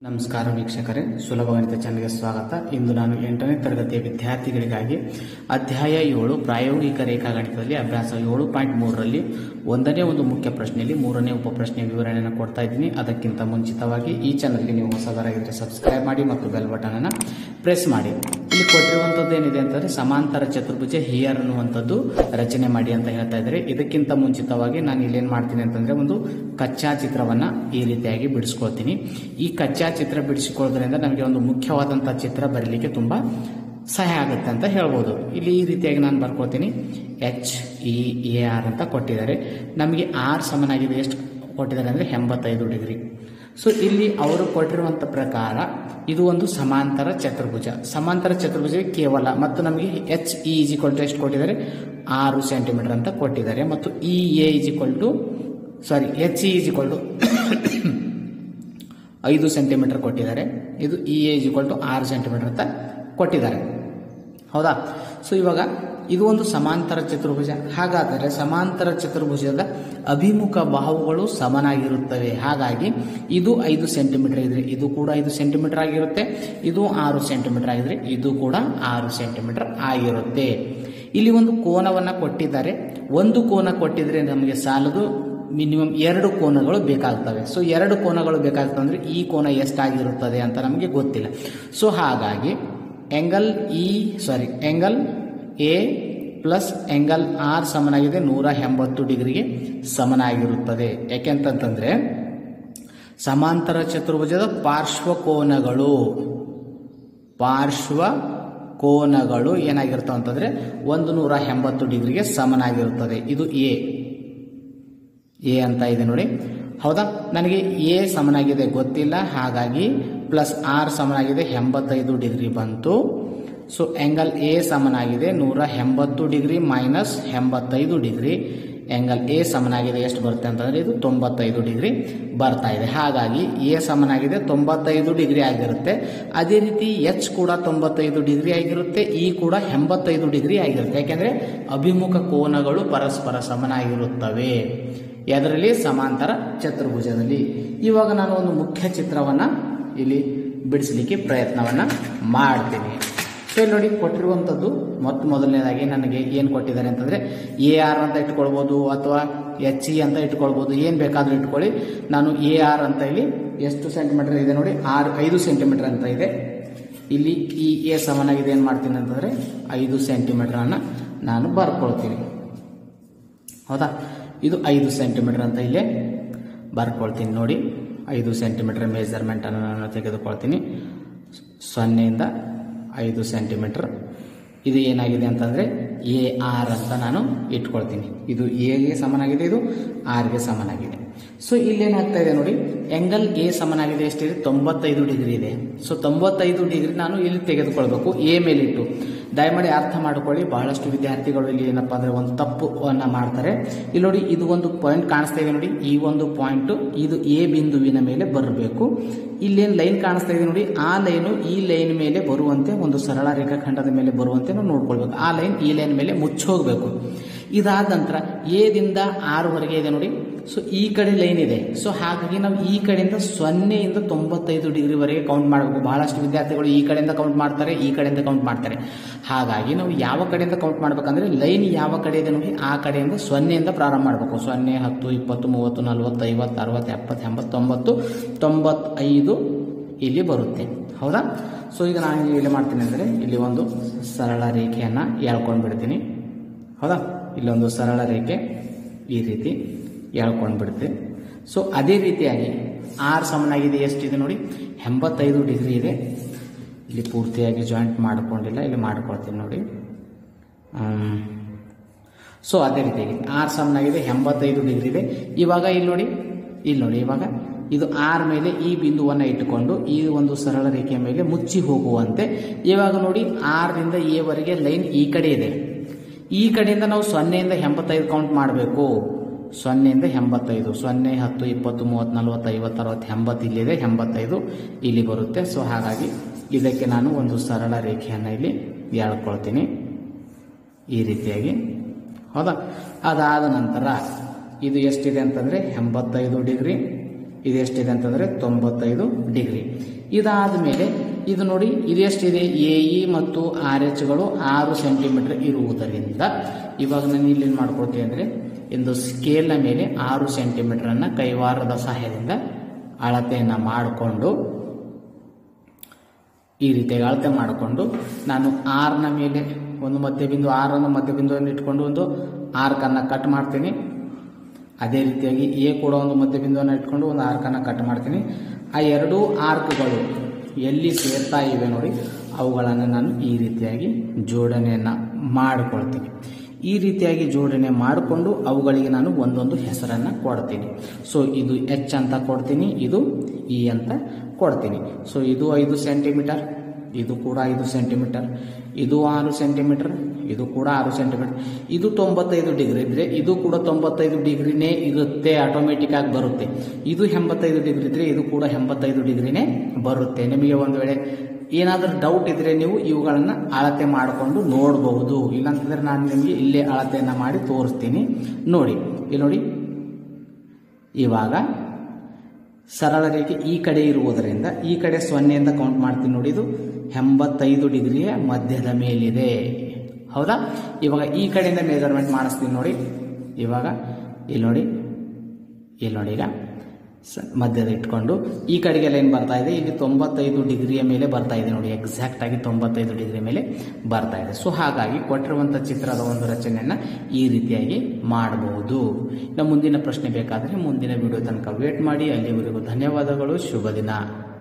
ನಮಸ್ಕಾರ ವೀಕ್ಷಕರೇ ಸುಲಭ ಗಣಿತ ಚಾನಲ್ಗೆ ಸ್ವಾಗತ ಇಂದು ನಾನು ಎಂಟನೇ ತರಗತಿಯ ವಿದ್ಯಾರ್ಥಿಗಳಿಗಾಗಿ ಅಧ್ಯಾಯ ಏಳು ಪ್ರಾಯೋಗಿಕ ರೇಖಾಗಣಿತದಲ್ಲಿ ಅಭ್ಯಾಸ ಏಳು ಪಾಯಿಂಟ್ ಮೂರರಲ್ಲಿ ಒಂದನೇ ಒಂದು ಮುಖ್ಯ ಪ್ರಶ್ನೆಯಲ್ಲಿ ಮೂರನೇ ಉಪಪ್ರಶ್ನೆ ವಿವರಣೆಯನ್ನು ಕೊಡ್ತಾ ಇದ್ದೀನಿ ಅದಕ್ಕಿಂತ ಮುಂಚಿತವಾಗಿ ಈ ಚಾನಲ್ಗೆ ನೀವು ಹೊಸಬರಾಗಿದ್ದರೆ ಸಬ್ಸ್ಕ್ರೈಬ್ ಮಾಡಿ ಮತ್ತು ಬೆಲ್ ಬಟನ್ ಅನ್ನು ಪ್ರೆಸ್ ಮಾಡಿ ಇಲ್ಲಿ ಕೊಟ್ಟಿರುವಂಥದ್ದು ಏನಿದೆ ಅಂತಂದ್ರೆ ಸಮಾಂತರ ಚತುರ್ಭುಜ ಹಿಯರ್ ಅನ್ನುವಂಥದ್ದು ರಚನೆ ಮಾಡಿ ಅಂತ ಹೇಳ್ತಾ ಇದ್ದಾರೆ ಇದಕ್ಕಿಂತ ಮುಂಚಿತವಾಗಿ ನಾನು ಇಲ್ಲೇನ್ ಮಾಡ್ತೀನಿ ಅಂತಂದ್ರೆ ಒಂದು ಕಚ್ಚಾ ಚಿತ್ರವನ್ನ ಈ ರೀತಿಯಾಗಿ ಬಿಡಿಸ್ಕೊಳ್ತೀನಿ ಈ ಕಚ್ಚಾ ಚಿತ್ರ ಬಿಡಿಸಿಕೊಳ್ಳೋದ್ರಿಂದ ನಮಗೆ ಒಂದು ಮುಖ್ಯವಾದಂತಹ ಚಿತ್ರ ಬರಲಿಕ್ಕೆ ತುಂಬಾ ಸಹಾಯ ಆಗುತ್ತೆ ಅಂತ ಹೇಳ್ಬೋದು ಇಲ್ಲಿ ಈ ರೀತಿಯಾಗಿ ನಾನು ಬರ್ಕೊಳ್ತೀನಿ ಎಚ್ ಇ ಎ ಆರ್ ಅಂತ ಕೊಟ್ಟಿದ್ದಾರೆ ನಮಗೆ ಆರ್ ಸಮನಾಗಿದೆ ಎಷ್ಟು ಕೊಟ್ಟಿದ್ದಾರೆ ಅಂದ್ರೆ ಎಂಬತ್ತೈದು ಡಿಗ್ರಿ ಸೊ ಇಲ್ಲಿ ಅವರು ಕೊಟ್ಟಿರುವಂತ ಪ್ರಕಾರ ಇದು ಒಂದು ಸಮಾಂತರ ಚತುರ್ಭುಜ ಸಮಾಂತರ ಚತುರ್ಭುಜ ಕೇವಲ ಮತ್ತು ನಮಗೆ H E is equal to ಎಷ್ಟು ಕೊಟ್ಟಿದ್ದಾರೆ ಆರು ಸೆಂಟಿಮೀಟರ್ ಅಂತ ಕೊಟ್ಟಿದ್ದಾರೆ ಮತ್ತು E A is equal to sorry H E is equal to ಐದು ಸೆಂಟಿಮೀಟರ್ ಕೊಟ್ಟಿದ್ದಾರೆ ಇದು E A is equal to ಆರು ಸೆಂಟಿಮೀಟರ್ ಅಂತ ಕೊಟ್ಟಿದ್ದಾರೆ ಹೌದಾ ಸೊ ಇವಾಗ ಇದು ಒಂದು ಸಮಾಂತರ ಚತುರ್ಭುಜ ಹಾಗಾದರೆ ಸಮಾಂತರ ಚತುರ್ಭುಜದ ಅಭಿಮುಖ ಬಾಹುಗಳು ಸಮನಾಗಿರುತ್ತವೆ ಹಾಗಾಗಿ ಇದು ಐದು ಸೆಂಟಿಮೀಟರ್ ಇದ್ರೆ ಇದು ಕೂಡ ಐದು ಸೆಂಟಿಮೀಟರ್ ಆಗಿರುತ್ತೆ ಇದು ಆರು ಸೆಂಟಿಮೀಟರ್ ಆಗಿದ್ರೆ ಇದು ಕೂಡ ಆರು ಸೆಂಟಿಮೀಟರ್ ಆಗಿರುತ್ತೆ ಇಲ್ಲಿ ಒಂದು ಕೋನವನ್ನ ಕೊಟ್ಟಿದ್ದಾರೆ ಒಂದು ಕೋನ ಕೊಟ್ಟಿದ್ರೆ ನಮಗೆ ಸಾಲದು ಮಿನಿಮಮ್ ಎರಡು ಕೋನಗಳು ಬೇಕಾಗ್ತವೆ ಸೊ ಎರಡು ಕೋನಗಳು ಬೇಕಾಗ್ತವೆ ಅಂದ್ರೆ ಈ ಕೋನ ಎಷ್ಟಾಗಿರುತ್ತದೆ ಅಂತ ನಮಗೆ ಗೊತ್ತಿಲ್ಲ ಸೊ ಹಾಗಾಗಿ angle E sorry angle A plus angle R ಸಮನಾಗಿದೆ ನೂರ ಎಂಬತ್ತು ಡಿಗ್ರಿಗೆ ಸಮನಾಗಿರುತ್ತದೆ ಯಾಕೆಂತಂತಂದ್ರೆ ಸಮಾಂತರ ಚತುರ್ಭುಜದ ಪಾರ್ಶ್ವಕೋನಗಳು ಪಾರ್ಶ್ವ ಕೋನಗಳು ಏನಾಗಿರ್ತಾವ ಅಂತಂದ್ರೆ ಒಂದು ನೂರ ಎಂಬತ್ತು ಡಿಗ್ರಿಗೆ ಸಮನಾಗಿರುತ್ತದೆ ಇದು ಎ ಎ ಅಂತ ಇದೆ ನೋಡಿ ಹೌದಾ ನನಗೆ ಎ ಸಮನಾಗಿದೆ ಗೊತ್ತಿಲ್ಲ ಹಾಗಾಗಿ ಪ್ಲಸ್ ಆರ್ ಸಮನಾಗಿದೆ ಎಂಬತ್ತೈದು ಡಿಗ್ರಿ ಬಂತು ಸೊ ಎಂಗಲ್ ಎ ಸಮನಾಗಿದೆ ನೂರ ಎಂಬತ್ತು ಡಿಗ್ರಿ ಮೈನಸ್ ಎಂಬತ್ತೈದು ಡಿಗ್ರಿ ಎಂಗಲ್ ಎ ಸಮನಾಗಿದೆ ಎಷ್ಟು ಬರುತ್ತೆ ಅಂತಂದ್ರೆ ಇದು ತೊಂಬತ್ತೈದು ಡಿಗ್ರಿ ಬರ್ತಾ ಇದೆ ಹಾಗಾಗಿ ಎ ಸಮನಾಗಿದೆ ತೊಂಬತ್ತೈದು ಡಿಗ್ರಿ ಆಗಿರುತ್ತೆ ಅದೇ ರೀತಿ ಎಚ್ ಕೂಡ ತೊಂಬತ್ತೈದು ಡಿಗ್ರಿ ಆಗಿರುತ್ತೆ ಇ ಕೂಡ ಎಂಬತ್ತೈದು ಡಿಗ್ರಿ ಆಗಿರುತ್ತೆ ಯಾಕೆಂದ್ರೆ ಅಭಿಮುಖ ಕೋನಗಳು ಪರಸ್ಪರ ಸಮನಾಗಿರುತ್ತವೆ ಅದರಲ್ಲಿ ಸಮಾಂತರ ಚತುರ್ಭುಜದಲ್ಲಿ ಇವಾಗ ನಾನು ಒಂದು ಮುಖ್ಯ ಚಿತ್ರವನ್ನ ಇಲ್ಲಿ ಬಿಡಿಸಲಿಕ್ಕೆ ಪ್ರಯತ್ನವನ್ನ ಮಾಡ್ತೀನಿ ಸೊ ಇಲ್ಲಿ ನೋಡಿ ಕೊಟ್ಟಿರುವಂಥದ್ದು ಮೊತ್ತ ಮೊದಲನೇದಾಗಿ ನನಗೆ ಏನು ಕೊಟ್ಟಿದ್ದಾರೆ ಅಂತಂದ್ರೆ ಎ ಆರ್ ಅಂತ ಇಟ್ಕೊಳ್ಬೋದು ಅಥವಾ ಎಚ್ ಇ ಅಂತ ಇಟ್ಕೊಳ್ಬೋದು ಏನು ಬೇಕಾದ್ರೂ ಇಟ್ಕೊಳ್ಳಿ ನಾನು ಎ ಆರ್ ಅಂತ ಇಲ್ಲಿ ಎಷ್ಟು ಸೆಂಟಿಮೀಟರ್ ಇದೆ ನೋಡಿ ಆರು ಐದು ಸೆಂಟಿಮೀಟರ್ ಅಂತ ಇದೆ ಇಲ್ಲಿ ಈ ಎ ಸಮನಾಗಿದೆ ಏನು ಮಾಡ್ತೀನಿ ಅಂತಂದ್ರೆ ಐದು ಸೆಂಟಿಮೀಟರ್ ಅನ್ನ ನಾನು ಬರ್ಕೊಳ್ತೀನಿ ಹೌದಾ ಇದು ಐದು ಸೆಂಟಿಮೀಟರ್ ಅಂತ ಇಲ್ಲೇ ಬರ್ಕೊಳ್ತೀನಿ ನೋಡಿ ಐದು ಸೆಂಟಿಮೀಟರ್ ಮೆಜರ್ಮೆಂಟ್ ಅನ್ನು ನಾನು ತೆಗೆದುಕೊಳ್ತೀನಿ ಸೊನ್ನೆಯಿಂದ ಐದು ಸೆಂಟಿಮೀಟರ್ ಇದು ಏನಾಗಿದೆ ಅಂತಂದ್ರೆ ಎ ಆರ್ ಅಂತ ನಾನು ಇಟ್ಕೊಳ್ತೀನಿ ಇದು ಎಗೆ ಸಮನಾಗಿದೆ ಇದು ಆರ್ಗೆ ಸಮನಾಗಿದೆ ಸೊ ಇಲ್ಲೇನಾಗ್ತಾ ಇದೆ ನೋಡಿ ಎಂಗಲ್ ಎ ಸಮನಾಗಿದೆ ಎಷ್ಟಿದೆ ತೊಂಬತ್ತೈದು ಡಿಗ್ರಿ ಇದೆ ಸೊ ತೊಂಬತ್ತೈದು ಡಿಗ್ರಿ ನಾನು ಇಲ್ಲಿ ತೆಗೆದುಕೊಳ್ಬೇಕು ಎ ಮೇಲಿಟ್ಟು ದಯಮಾಡಿ ಅರ್ಥ ಮಾಡ್ಕೊಳ್ಳಿ ಬಹಳಷ್ಟು ವಿದ್ಯಾರ್ಥಿಗಳು ಇಲ್ಲಿ ಏನಪ್ಪಾ ಅಂದ್ರೆ ಒಂದು ತಪ್ಪುವನ್ನ ಮಾಡ್ತಾರೆ ಇಲ್ಲಿ ನೋಡಿ ಇದು ಒಂದು ಪಾಯಿಂಟ್ ಕಾಣಿಸ್ತಾ ಇದೆ ನೋಡಿ ಈ ಒಂದು ಪಾಯಿಂಟ್ ಇದು ಎ ಬಿಂದುವಿನ ಮೇಲೆ ಬರಬೇಕು ಇಲ್ಲೇನು ಲೈನ್ ಕಾಣಿಸ್ತಾ ಇದೆ ನೋಡಿ ಆ ಲೈನು ಈ ಲೈನ್ ಮೇಲೆ ಬರುವಂತೆ ಒಂದು ಸರಳ ರೇಖಾಖಂಡದ ಮೇಲೆ ಬರುವಂತೆ ನಾವು ನೋಡ್ಕೊಳ್ಬೇಕು ಆ ಲೈನ್ ಈ ಲೈನ್ ಮೇಲೆ ಮುಚ್ಚೋಗ್ಬೇಕು ಇದಾದ ನಂತರ ಎದಿಂದ ಆರುವರೆಗೆ ಇದೆ ನೋಡಿ ಸೊ ಈ ಕಡೆ ಲೈನ್ ಇದೆ ಸೊ ಹಾಗಾಗಿ ನಾವು ಈ ಕಡೆಯಿಂದ ಸೊನ್ನೆಯಿಂದ ತೊಂಬತ್ತೈದು ಡಿಗ್ರಿವರೆಗೆ ಕೌಂಟ್ ಮಾಡಬೇಕು ಬಹಳಷ್ಟು ವಿದ್ಯಾರ್ಥಿಗಳು ಈ ಕಡೆಯಿಂದ ಕೌಂಟ್ ಮಾಡ್ತಾರೆ ಈ ಕಡೆಯಿಂದ ಕೌಂಟ್ ಮಾಡ್ತಾರೆ ಹಾಗಾಗಿ ನಾವು ಯಾವ ಕಡೆಯಿಂದ ಕೌಂಟ್ ಮಾಡ್ಬೇಕಂದ್ರೆ ಲೈನ್ ಯಾವ ಕಡೆ ಇದೆ ನೋಡಿ ಆ ಕಡೆಯಿಂದ ಸೊನ್ನೆಯಿಂದ ಪ್ರಾರಂಭ ಮಾಡಬೇಕು ಸೊನ್ನೆ ಹತ್ತು ಇಪ್ಪತ್ತು ಮೂವತ್ತು ನಲವತ್ತು ಐವತ್ತು ಅರವತ್ತು ಎಪ್ಪತ್ತು ಎಂಬತ್ತು ತೊಂಬತ್ತು ತೊಂಬತ್ತೈದು ಇಲ್ಲಿ ಬರುತ್ತೆ ಹೌದಾ ಸೊ ಈಗ ನಾನು ಇಲ್ಲಿ ಮಾಡ್ತೀನಿ ಅಂದರೆ ಇಲ್ಲಿ ಒಂದು ಸರಳ ರೇಖೆಯನ್ನು ಎಳ್ಕೊಂಡು ಬಿಡ್ತೀನಿ ಹೌದಾ ಇಲ್ಲೊಂದು ಸರಳ ರೇಖೆ ಈ ರೀತಿ ಎಳ್ಕೊಂಡು ಬಿಡುತ್ತೆ ಸೊ ಅದೇ ರೀತಿಯಾಗಿ ಆರ್ ಸಮನಾಗಿದೆ ಎಷ್ಟಿದೆ ನೋಡಿ ಎಂಬತ್ತೈದು ಡಿಗ್ರಿ ಇದೆ ಇಲ್ಲಿ ಪೂರ್ತಿಯಾಗಿ ಜಾಯಿಂಟ್ ಮಾಡ್ಕೊಂಡಿಲ್ಲ ಇಲ್ಲಿ ಮಾಡ್ಕೊಳ್ತೀನಿ ನೋಡಿ ಸೊ ಅದೇ ರೀತಿಯಾಗಿ ಆರ್ ಸಮನಾಗಿದೆ ಎಂಬತ್ತೈದು ಡಿಗ್ರಿ ಇದೆ ಇವಾಗ ಇಲ್ಲಿ ನೋಡಿ ಇಲ್ಲಿ ನೋಡಿ ಇವಾಗ ಇದು ಆರ್ ಮೇಲೆ ಈ ಬಿಂದುವನ್ನು ಇಟ್ಟುಕೊಂಡು ಈ ಒಂದು ಸರಳ ರೇಖೆಯ ಮೇಲೆ ಮುಚ್ಚಿ ಹೋಗುವಂತೆ ಇವಾಗ ನೋಡಿ ಆರ್ನಿಂದ ಎವರೆಗೆ ಲೈನ್ ಈ ಕಡೆ ಇದೆ ಈ ಕಡೆಯಿಂದ ನಾವು ಸೊನ್ನೆಯಿಂದ ಎಂಬತ್ತೈದು ಕೌಂಟ್ ಮಾಡಬೇಕು ಸೊನ್ನೆಯಿಂದ ಎಂಬತ್ತೈದು ಸೊನ್ನೆ ಹತ್ತು ಇಪ್ಪತ್ತು ಮೂವತ್ತು ನಲವತ್ತು ಐವತ್ತು ಅರವತ್ತು ಎಂಬತ್ತು ಇಲ್ಲಿದೆ ಎಂಬತ್ತೈದು ಇಲ್ಲಿ ಬರುತ್ತೆ ಸೊ ಹಾಗಾಗಿ ಇದಕ್ಕೆ ನಾನು ಒಂದು ಸರಳ ರೇಖೆಯನ್ನು ಇಲ್ಲಿ ಎಳ್ಕೊಳ್ತೀನಿ ಈ ರೀತಿಯಾಗಿ ಹೌದಾ ಅದಾದ ನಂತರ ಇದು ಎಷ್ಟಿದೆ ಅಂತಂದರೆ ಎಂಬತ್ತೈದು ಡಿಗ್ರಿ ಇದು ಎಷ್ಟಿದೆ ಅಂತಂದರೆ ತೊಂಬತ್ತೈದು ಡಿಗ್ರಿ ಇದಾದ ಮೇಲೆ ಇದು ನೋಡಿ ಇದೆಷ್ಟಿದೆ ಎ ಇ ಮತ್ತು ಆರ್ ಎಚ್ಗಳು ಆರು ಸೆಂಟಿಮೀಟರ್ ಇರುವುದರಿಂದ ಇವಾಗ ನಾನು ಇಲ್ಲಿ ಏನು ಮಾಡ್ಕೊಳ್ತೀನಿ ಅಂದರೆ ಒಂದು ಸ್ಕೇಲ್ನ ಮೇಲೆ ಆರು ಸೆಂಟಿಮೀಟರನ್ನು ಕೈವಾರದ ಸಹಾಯದಿಂದ ಅಳತೆಯನ್ನು ಮಾಡಿಕೊಂಡು ಈ ರೀತಿಯಾಗಿ ಅಳತೆ ಮಾಡಿಕೊಂಡು ನಾನು ಆರ್ನ ಮೇಲೆ ಒಂದು ಮಧ್ಯಬಿಂದು ಆರನ್ನು ಮಧ್ಯಬಿಂದುವನ್ನು ಇಟ್ಕೊಂಡು ಒಂದು ಆರ್ಕನ್ನು ಕಟ್ ಮಾಡ್ತೀನಿ ಅದೇ ರೀತಿಯಾಗಿ ಎ ಕೂಡ ಒಂದು ಮಧ್ಯಬಿಂದುವನ್ನು ಇಟ್ಕೊಂಡು ಒಂದು ಆರ್ಕನ್ನು ಕಟ್ ಮಾಡ್ತೀನಿ ಆ ಎರಡೂ ಆರ್ಕ್ಗಳು ಎಲ್ಲಿ ಸೇರ್ತಾ ಇವೆ ನೋಡಿ ಅವುಗಳನ್ನು ನಾನು ಈ ರೀತಿಯಾಗಿ ಜೋಡಣೆಯನ್ನು ಮಾಡಿಕೊಳ್ತೀನಿ ಈ ರೀತಿಯಾಗಿ ಜೋಡಣೆ ಮಾಡಿಕೊಂಡು ಅವುಗಳಿಗೆ ನಾನು ಒಂದೊಂದು ಹೆಸರನ್ನು ಕೊಡ್ತೀನಿ ಸೊ ಇದು ಎಚ್ ಅಂತ ಕೊಡ್ತೀನಿ ಇದು ಇ ಅಂತ ಕೊಡ್ತೀನಿ ಸೊ ಇದು ಐದು ಸೆಂಟಿಮೀಟರ್ ಇದು ಕೂಡ ಐದು ಸೆಂಟಿಮೀಟರ್ ಇದು ಆರು ಸೆಂಟಿಮೀಟರ್ ಇದು ಕೂಡ ಆರು ಸೆಂಟಿಮೀಟರ್ ಇದು ತೊಂಬತ್ತೈದು ಡಿಗ್ರಿ ಇದ್ರೆ ಇದು ಕೂಡ ತೊಂಬತ್ತೈದು ಡಿಗ್ರಿನೇ ಇರುತ್ತೆ ಆಟೋಮೆಟಿಕ್ ಆಗಿ ಬರುತ್ತೆ ಇದು ಎಂಬತ್ತೈದು ಡಿಗ್ರಿ ಇದ್ರೆ ಇದು ಕೂಡ ಎಂಬತ್ತೈದು ಡಿಗ್ರಿನೇ ಬರುತ್ತೆ ನಿಮಗೆ ಒಂದು ವೇಳೆ ಏನಾದರೂ ಡೌಟ್ ಇದ್ರೆ ನೀವು ಇವುಗಳನ್ನು ಅಳತೆ ಮಾಡಿಕೊಂಡು ನೋಡಬಹುದು ಇಲ್ಲಾಂತಂದ್ರೆ ನಾನು ನಿಮಗೆ ಇಲ್ಲೇ ಅಳತೆಯನ್ನು ಮಾಡಿ ತೋರಿಸ್ತೀನಿ ನೋಡಿ ಇಲ್ಲಿ ನೋಡಿ ಇವಾಗ ಸರಳ ರೇಖೆ ಈ ಕಡೆ ಇರುವುದರಿಂದ ಈ ಕಡೆ ಸೊನ್ನೆಯಿಂದ ಕೌಂಟ್ ಮಾಡ್ತೀನಿ ನೋಡಿ ಇದು ಎಂಬತ್ತೈದು ಡಿಗ್ರಿಯ ಮಧ್ಯದ ಮೇಲಿದೆ ಹೌದಾ ಇವಾಗ ಈ ಕಡೆಯಿಂದ ಮೆಜರ್ಮೆಂಟ್ ಮಾಡಿಸ್ತೀನಿ ನೋಡಿ ಇವಾಗ ಇಲ್ಲಿ ನೋಡಿ ಇಲ್ಲಿ ನೋಡಿ ಈಗ ಸ ಮಧ್ಯದ ಇಟ್ಕೊಂಡು ಈ ಕಡೆಗೆಲ್ಲ ಏನು ಬರ್ತಾ ಇದೆ ಇಲ್ಲಿ ತೊಂಬತ್ತೈದು ಡಿಗ್ರಿಯ ಮೇಲೆ ಬರ್ತಾ ಇದೆ ನೋಡಿ ಎಕ್ಸಾಕ್ಟ್ ಆಗಿ ತೊಂಬತ್ತೈದು ಡಿಗ್ರಿ ಮೇಲೆ ಬರ್ತಾ ಇದೆ ಸೊ ಹಾಗಾಗಿ ಕೊಟ್ಟಿರುವಂಥ ಚಿತ್ರದ ಒಂದು ರಚನೆಯನ್ನು ಈ ರೀತಿಯಾಗಿ ಮಾಡಬಹುದು ಇನ್ನು ಮುಂದಿನ ಪ್ರಶ್ನೆ ಬೇಕಾದರೆ ಮುಂದಿನ ವಿಡಿಯೋ ತನಕ ವೇಟ್ ಮಾಡಿ ಅಲ್ಲಿವರೆಗೂ ಧನ್ಯವಾದಗಳು ಶುಭ ದಿನ